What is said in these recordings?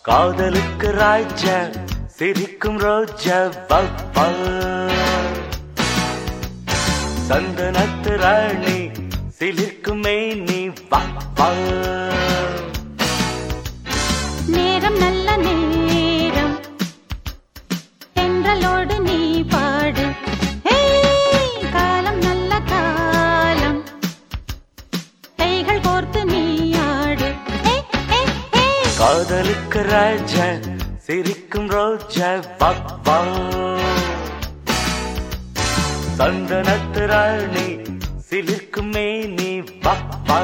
காதலுக்கு ராஜா சிரிக்கும் ரோஜா வப்பா சந்தனத்து ராணி சிலிர்க்கும் மேனி வப்பா நேரம் நல்ல நேரம் தென்றலோடு நீ பாடு ஹேய், காலம் நல்ல காலம் கைகள் கோர்த்து நீ ஆடு ஹே, ஹே, ஹே. காதலுக்கு ராஜா சிரிக்கும் ரோஜா வப்பா சந்தனத்து ராணி சிலிர்க்கும் மேனி வப்பா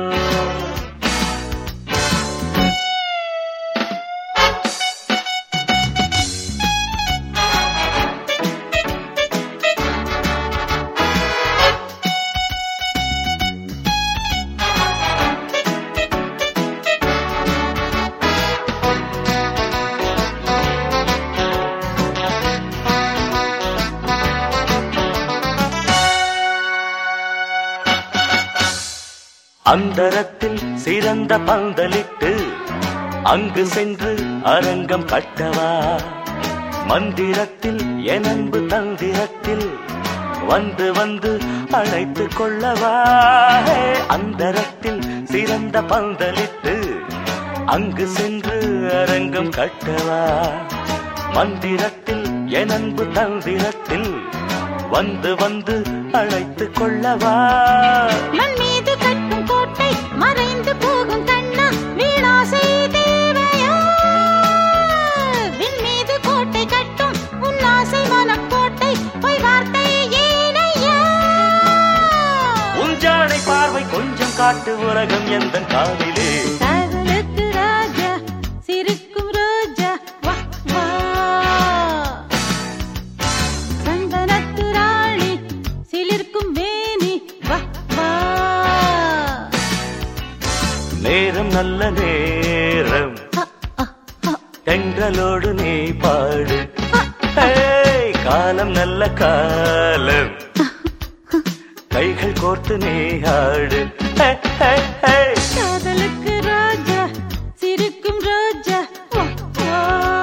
அந்தரத்தில் சிறந்த பந்தலிட்டு அங்கு சென்று அரங்கம் கட்டவா மந்திரத்தில் எனன்பு தந்திரத்தில் வந்து வந்து அழைத்து கொள்ளவா ஹே, அந்தரத்தில் சிறந்த பந்தலிட்டு அங்கு சென்று அரங்கம் கட்டவா மந்திரத்தில் எனன்பு தந்திரத்தில் வந்து வந்து அழைத்து கொள்ளவா மண் மீது கட்டும் கோட்டை மறைந்து போகும் கண்ணா வீணாசை தேவையா விண் மீது கோட்டை கட்டும் உன் ஆசை மனம் கோட்டை பொய் வார்த்தை ஏனையா உஞ்சாடை பார்வை கொஞ்சம் காட்டு உலகம் எந்த காலிலே காதலுக்கு ராஜா சிரிக்கும் ரோஜா வா வா சந்தனத்து ராணி சிலிர்க்கும் மேனி வா வா நேரம் நல்ல நேரம் அ, அ, அ, தென்றலோடு நீ பாடு ஏய், காலம் நல்ல காலம் கைகள் கோர்த்து நீ ஆடு ஹே, ஹே, ஹே. காதலுக்கு ராஜா சிரிக்கும் ரோஜா வா வா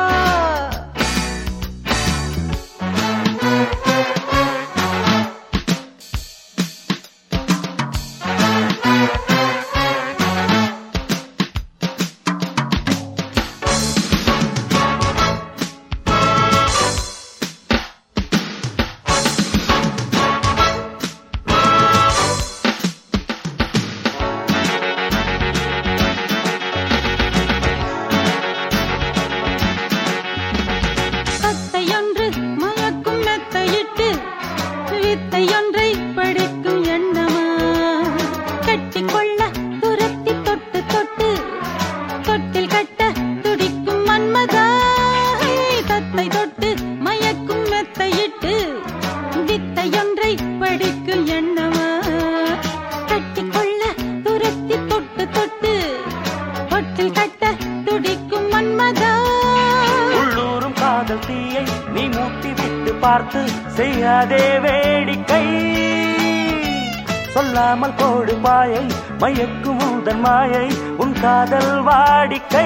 தத்தையொன்று மயக்கும் மெத்தையிட்டு வித்தையொன்றை படிக்கும் எண்ணமா கட்டிக்கொள்ள துரத்தி தொட்டு தொட்டு தொட்டில் கட்ட துடிக்கும் மன்மதா தத்தை தொட்டு மயக்கும் மெத்தையிட்டு வித்தையொன்றை படிக்கும் எண்ணமா கட்டிக்கொள்ள துரத்தி தொட்டு தொட்டு தொட்டில் கட்ட துடிக்கும் மன்மதா உள்ளூரும் காதல் தீயை நீ மூட்டி விட்டு பார்த்து செய்யாதே வேடிக்கை சொல்லாமல் போடு பாயை மயக்கும் உந்தன் மாயை உன் காதல் வாடிக்கை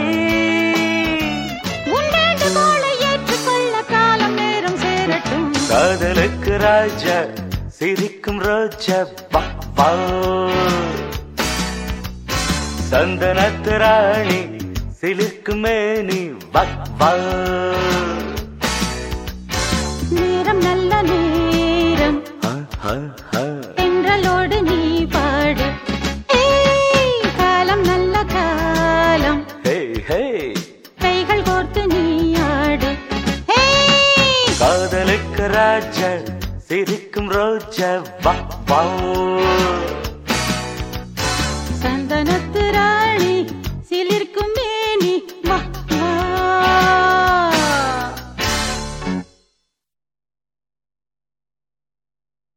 உன் வேண்டுகோளை ஏற்றுக்கொள்ள காலம் நேரம் சேரட்டும் காதலுக்கு ராஜா சிரிக்கும் ரோஜா பப்பா சந்தனத்து ராணி சிலிர்க்கும் மேனி வப்பா நேரம் நல்ல நேரம் ஹ, ஹ, ஹ. தென்றலோடு நீ பாடு ஏய், காலம் நல்ல காலம் ஹே ஹே கைகள் கோர்த்து நீ ஆடு ஏய், காதலுக்கு ராஜா சிரிக்கும் ரோஜா வப்பா